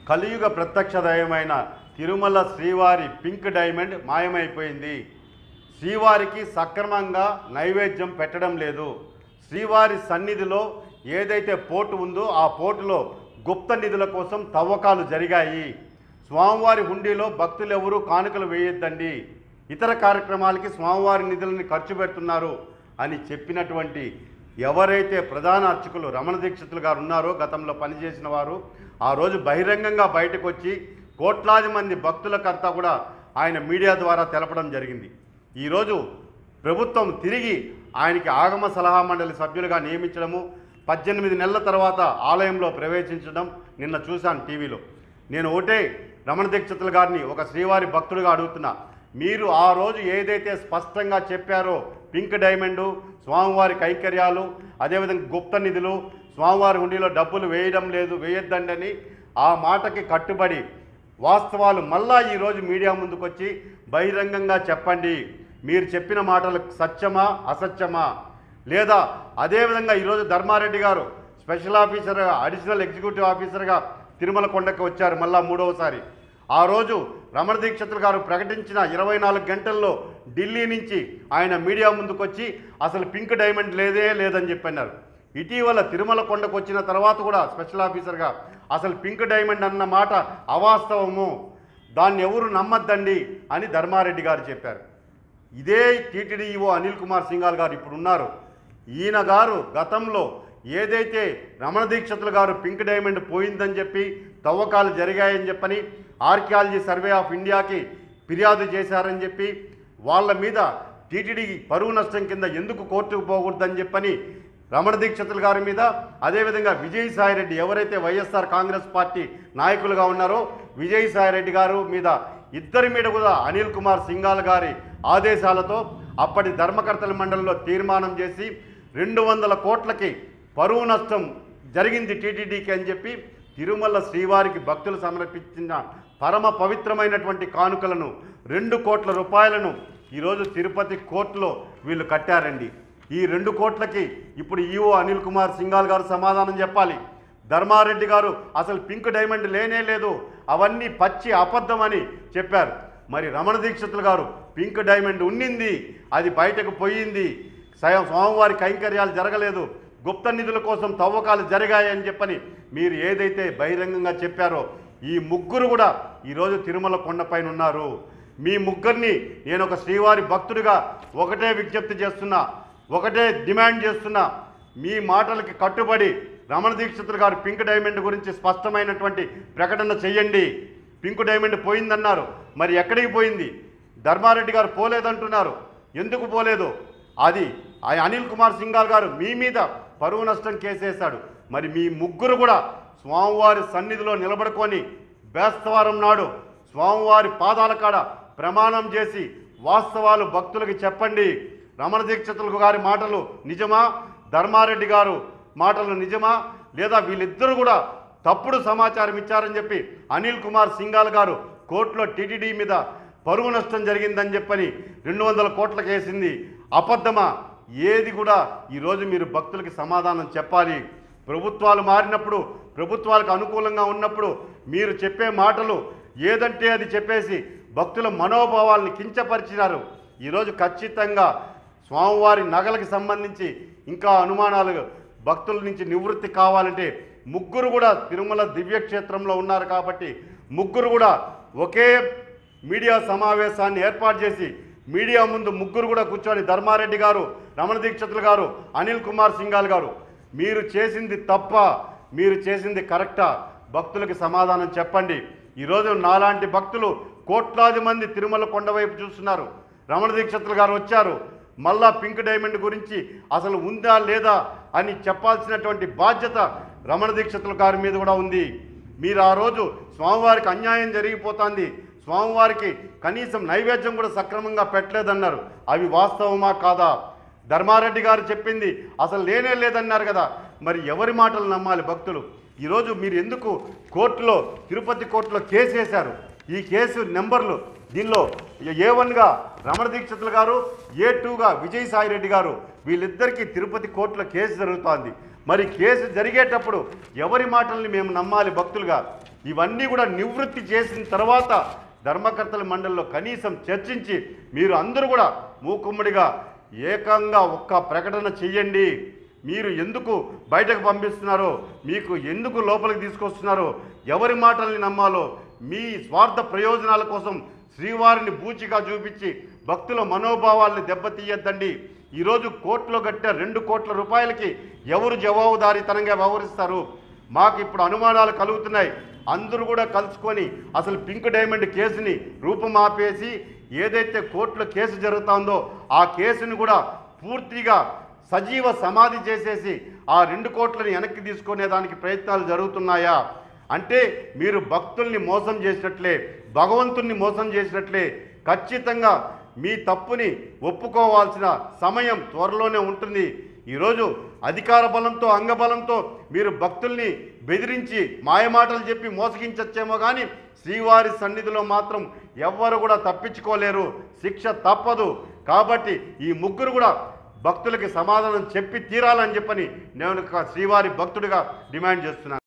కలియుగ ప్రత్యక్ష దైవమైన తిరుమల శ్రీవారి పింక్ డైమండ్ మాయమైపోయింది శ్రీవారికి సక్రమంగా నైవేద్యం పెట్టడం లేదు శ్రీవారి సన్నిధిలో ఏదైతే పోటు ఉందో ఆ పోటులో గుప్త నిధుల కోసం తవ్వకాలు జరిగాయి స్వామివారి హుండీలో భక్తులు ఎవరూ కానుకలు వేయొద్దండి ఇతర కార్యక్రమాలకి స్వామివారి నిధులని ఖర్చు పెడుతున్నారు అని చెప్పినటువంటి ఎవరైతే ప్రధాన అర్చకులు రమణ దీక్షితులు గారు ఉన్నారో గతంలో పనిచేసిన వారు ఆ రోజు బహిరంగంగా బయటకు వచ్చి కోట్లాది మంది భక్తులకంతా కూడా ఆయన మీడియా ద్వారా తెలపడం జరిగింది ఈరోజు ప్రభుత్వం తిరిగి ఆయనకి ఆగమ సలహా మండలి సభ్యులుగా నియమించడము పద్దెనిమిది నెలల తర్వాత ఆలయంలో ప్రవేశించడం నిన్న చూశాను టీవీలో నేను ఒకటే రమణ దీక్షితుల గారిని ఒక శ్రీవారి భక్తుడిగా అడుగుతున్నా మీరు ఆ రోజు ఏదైతే స్పష్టంగా చెప్పారో పింక్ డైమండు స్వామివారి కైంకర్యాలు అదేవిధంగా గుప్త నిధులు స్వామివారి హుండీలో డబ్బులు వేయడం లేదు వేయొద్దండని ఆ మాటకి కట్టుబడి వాస్తవాలు మళ్ళా ఈరోజు మీడియా ముందుకొచ్చి బహిరంగంగా చెప్పండి మీరు చెప్పిన మాటలు సత్యమా అసత్యమా లేదా అదేవిధంగా ఈరోజు ధర్మారెడ్డి గారు స్పెషల్ ఆఫీసర్గా అడిషనల్ ఎగ్జిక్యూటివ్ ఆఫీసర్గా తిరుమల కొండకి వచ్చారు మళ్ళా మూడవసారి ఆ రోజు రమణ దీక్షితులు గారు ప్రకటించిన ఇరవై నాలుగు గంటల్లో ఢిల్లీ నుంచి ఆయన మీడియా ముందుకొచ్చి అసలు పింక్ డైమండ్ లేదే లేదని చెప్పన్నారు ఇటీవల తిరుమల కొండకు వచ్చిన తర్వాత కూడా స్పెషల్ ఆఫీసర్గా అసలు పింక్ డైమండ్ అన్న మాట అవాస్తవము దాన్ని ఎవరు నమ్మద్దండి అని ధర్మారెడ్డి గారు చెప్పారు ఇదే టీటీడీఓ అనిల్ కుమార్ సింఘాల్ గారు ఇప్పుడు ఉన్నారు ఈయన గారు గతంలో ఏదైతే రమణ దీక్షితులు గారు పింక్ డైమండ్ పోయిందని చెప్పి తవ్వకాలు జరిగాయని చెప్పని ఆర్కియాలజీ సర్వే ఆఫ్ ఇండియాకి ఫిర్యాదు చేశారని చెప్పి వాళ్ళ మీద టీటీడీ పరువు నష్టం కింద ఎందుకు కోర్టుకు పోకూడదని చెప్పని రమణ దీక్షితుల గారి మీద అదేవిధంగా విజయసాయిరెడ్డి ఎవరైతే వైఎస్ఆర్ కాంగ్రెస్ పార్టీ నాయకులుగా ఉన్నారో విజయసాయిరెడ్డి గారు మీద ఇద్దరి మీద కూడా అనిల్ కుమార్ సింఘాల్ గారి ఆదేశాలతో అప్పటి ధర్మకర్తల మండలిలో తీర్మానం చేసి రెండు వందల కోట్లకి పరువు నష్టం జరిగింది టీటీడీకి అని చెప్పి తిరుమల శ్రీవారికి భక్తులు సమర్పించిన పరమ పవిత్రమైనటువంటి కానుకలను రెండు కోట్ల రూపాయలను ఈరోజు తిరుపతి కోర్టులో వీళ్ళు కట్టారండి ఈ రెండు కోట్లకి ఇప్పుడు ఈఓ అనిల్ కుమార్ సింఘాల్ గారు సమాధానం చెప్పాలి ధర్మారెడ్డి గారు అసలు పింక్ డైమండ్ లేనే లేదు అవన్నీ పచ్చి అబద్ధమని చెప్పారు మరి రమణ దీక్షితులు గారు పింక్ డైమండ్ ఉన్నింది అది బయటకు పోయింది స్వయం స్వామివారి కైంకర్యాలు జరగలేదు గుప్త నిధుల కోసం తవ్వకాలు జరిగాయని చెప్పని మీరు ఏదైతే బహిరంగంగా చెప్పారో ఈ ముగ్గురు కూడా ఈరోజు తిరుమల కొండపైన ఉన్నారు మీ ముగ్గురిని నేను ఒక శ్రీవారి భక్తుడిగా ఒకటే విజ్ఞప్తి చేస్తున్నా ఒకటే డిమాండ్ చేస్తున్నా మీ మాటలకి కట్టుబడి రమణ దీక్షితులు గారు పింక్ డైమండ్ గురించి స్పష్టమైనటువంటి ప్రకటన చెయ్యండి పింక్ డైమండ్ పోయిందన్నారు మరి ఎక్కడికి పోయింది ధర్మారెడ్డి గారు పోలేదంటున్నారు ఎందుకు పోలేదు అది ఆ అనిల్ కుమార్ సింఘాల్ గారు మీ మీద పరువు నష్టం కేసేశాడు మరి మీ ముగ్గురు కూడా స్వామివారి సన్నిధిలో నిలబడుకొని బేస్తవారం నాడు స్వామివారి పాదాల కాడ ప్రమాణం చేసి వాస్తవాలు భక్తులకి చెప్పండి రమణ దీక్షితులు గారి మాటలు నిజమా ధర్మారెడ్డి గారు మాటలు నిజమా లేదా వీళ్ళిద్దరూ కూడా తప్పుడు సమాచారం ఇచ్చారని చెప్పి అనిల్ కుమార్ సింఘాల్ గారు కోర్టులో టీటీడీ మీద పరువు నష్టం జరిగిందని చెప్పని రెండు వందల కోట్లకు వేసింది అబద్ధమా ఏది కూడా ఈరోజు మీరు భక్తులకి సమాధానం చెప్పాలి ప్రభుత్వాలు మారినప్పుడు ప్రభుత్వాలకు అనుకూలంగా ఉన్నప్పుడు మీరు చెప్పే మాటలు ఏదంటే అది చెప్పేసి భక్తుల మనోభావాల్ని కించపరిచినారు ఈరోజు ఖచ్చితంగా స్వామివారి నగలకు సంబంధించి ఇంకా అనుమానాలు భక్తుల నుంచి నివృత్తి కావాలంటే ముగ్గురు కూడా తిరుమల దివ్యక్షేత్రంలో ఉన్నారు కాబట్టి ముగ్గురు కూడా ఒకే మీడియా సమావేశాన్ని ఏర్పాటు చేసి మీడియా ముందు ముగ్గురు కూడా కూర్చొని ధర్మారెడ్డి గారు రమణ దీక్షితులు గారు అనిల్ కుమార్ సింఘాల్ గారు మీరు చేసింది తప్ప మీరు చేసింది కరెక్టా భక్తులకి సమాధానం చెప్పండి ఈరోజు నాలాంటి భక్తులు కోట్లాది మంది తిరుమల కొండ వైపు చూస్తున్నారు రమణ దీక్షితులు గారు వచ్చారు మళ్ళా పింక్ డైమండ్ గురించి అసలు ఉందా లేదా అని చెప్పాల్సినటువంటి బాధ్యత రమణ దీక్షితుల గారి మీద కూడా ఉంది మీరు ఆ రోజు స్వామివారికి అన్యాయం జరిగిపోతుంది స్వామివారికి కనీసం నైవేద్యం కూడా సక్రమంగా పెట్టలేదన్నారు అవి వాస్తవమా కాదా ధర్మారెడ్డి గారు చెప్పింది అసలు లేనే లేదన్నారు కదా మరి ఎవరి మాటలు నమ్మాలి భక్తులు ఈరోజు మీరు ఎందుకు కోర్టులో తిరుపతి కోర్టులో కేసు వేశారు ఈ కేసు నెంబర్లు దీనిలో ఏ వన్గా రమణ దీక్షితులు గారు ఏ టూగా విజయసాయి రెడ్డి గారు వీళ్ళిద్దరికీ తిరుపతి కోర్టులో కేసు జరుగుతోంది మరి కేసు జరిగేటప్పుడు ఎవరి మాటల్ని మేము నమ్మాలి భక్తులుగా ఇవన్నీ కూడా నివృత్తి చేసిన తర్వాత ధర్మకర్తల మండలిలో కనీసం చర్చించి మీరు అందరూ కూడా మూకుమ్మడిగా ఏకంగా ఒక్క ప్రకటన చెయ్యండి మీరు ఎందుకు బయటకు పంపిస్తున్నారో మీకు ఎందుకు లోపలికి తీసుకొస్తున్నారో ఎవరి మాటల్ని నమ్మాలో మీ స్వార్థ ప్రయోజనాల కోసం శ్రీవారిని బూచిగా చూపించి భక్తుల మనోభావాల్ని దెబ్బతీయద్దండి ఈరోజు కోర్టులో కట్టిన రెండు కోట్ల రూపాయలకి ఎవరు జవాబుదారీతనంగా వ్యవహరిస్తారు మాకు ఇప్పుడు అనుమానాలు కలుగుతున్నాయి అందరూ కూడా కలుసుకొని అసలు పింక్ డైమండ్ కేసుని రూపుమాపేసి ఏదైతే కోర్టులో కేసు జరుగుతుందో ఆ కేసుని కూడా పూర్తిగా సజీవ సమాధి చేసేసి ఆ రెండు కోట్లని వెనక్కి తీసుకునే దానికి ప్రయత్నాలు జరుగుతున్నాయా అంటే మీరు భక్తుల్ని మోసం చేసినట్లే భగవంతుణ్ణి మోసం చేసినట్లే ఖచ్చితంగా మీ తప్పుని ఒప్పుకోవాల్సిన సమయం త్వరలోనే ఉంటుంది ఈరోజు అధికార బలంతో అంగబలంతో మీరు భక్తుల్ని బెదిరించి మాయమాటలు చెప్పి మోసగించచ్చేమో కానీ శ్రీవారి సన్నిధిలో మాత్రం ఎవ్వరు కూడా తప్పించుకోలేరు శిక్ష తప్పదు కాబట్టి ఈ ముగ్గురు కూడా భక్తులకి సమాధానం చెప్పి తీరాలని చెప్పని నేను ఒక శ్రీవారి భక్తుడిగా డిమాండ్ చేస్తున్నాను